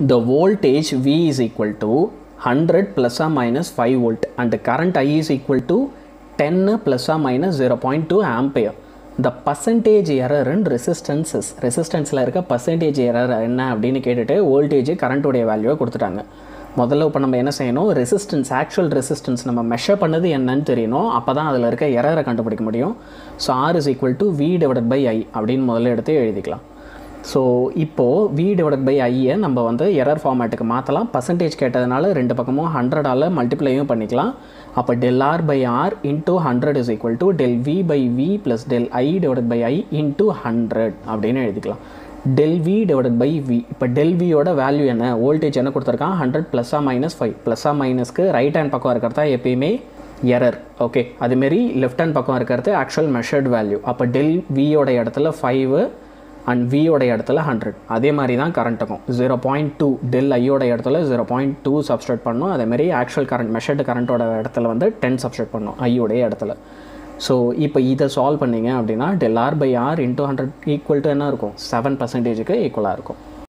the voltage V is equal to 100 plus or minus 5 volt and the current I is equal to 10 plus or minus 0.2 ampere. The percentage error in resistances ரெசிஸ்டன்ஸில் இருக்க percentage error என்ன அப்படின்னு கேட்டுட்டு voltage கரண்ட்டுடைய வேல்யூவை கொடுத்துட்டாங்க முதல்ல இப்போ நம்ம என்ன செய்யணும் ரெசிஸ்டன்ஸ் ஆக்சுவல் ரெசிஸ்டன்ஸ் நம்ம மெஷர் பண்ணது என்னன்னு தெரியணும் அப்போ தான் அதில் இருக்க எரரை கண்டுபிடிக்க முடியும் so R is equal to V divide by I அப்படின்னு முதல்ல எடுத்து எழுதிக்கலாம் ஸோ இப்போது வி டிவைட் பை ஐயை நம்ம வந்து எரர் ஃபார்மேட்டுக்கு மாற்றலாம் பர்சன்டேஜ் கேட்டதுனால ரெண்டு பக்கமும் ஹண்ட்ரடால் மல்டிப்ளையும் பண்ணிக்கலாம் அப்போ del R by R into hundred is equal to del V by V plus del I divide by I into hundred அப்படின்னு எழுதிக்கலாம் del V divide by V இப்போ டெல் வியோட வேல்யூ என்ன வோல்டேஜ் என்ன கொடுத்துருக்கான் ஹண்ட்ரட் ப்ளஸ்ஸா மைனஸ் ஃபைவ் ப்ளஸ்ஸா மைனஸ்க்கு ரைட் ஹேண்ட் பக்கம் இருக்கிறதா எப்பயுமே எரர் ஓகே அதுமாரி லெஃப்ட் ஹேண்ட் பக்கம் இருக்கிறது ஆக்சுவல் மெஷர்ட் வேல்யூ அப்போ டெல் வியோட இடத்துல ஃபைவு அண்ட் வியோட இடத்துல ஹண்ட்ரட் அதே மாதிரி தான் கரண்ட்டுக்கும் ஜீரோ பாயிண்ட் டூ டெல் ஐயோட இடத்துல ஜீரோ பாயிண்ட் டூ சப்ஸ்ட்ரேட் பண்ணணும் அதேமாரி ஆக்சுவல் கரண்ட் மெஷர்டு கரண்ட்டோட இடத்துல வந்து டென் சப்ஸ்ட்ரேட் பண்ணணும் ஐயோடைய இடத்துல ஸோ இப்போ இதை சால்வ் பண்ணீங்க அப்படின்னா del R by R into hundred equal to என்ன இருக்கும் செவன் பர்சன்டேஜுக்கு ஈக்குவலாக இருக்கும்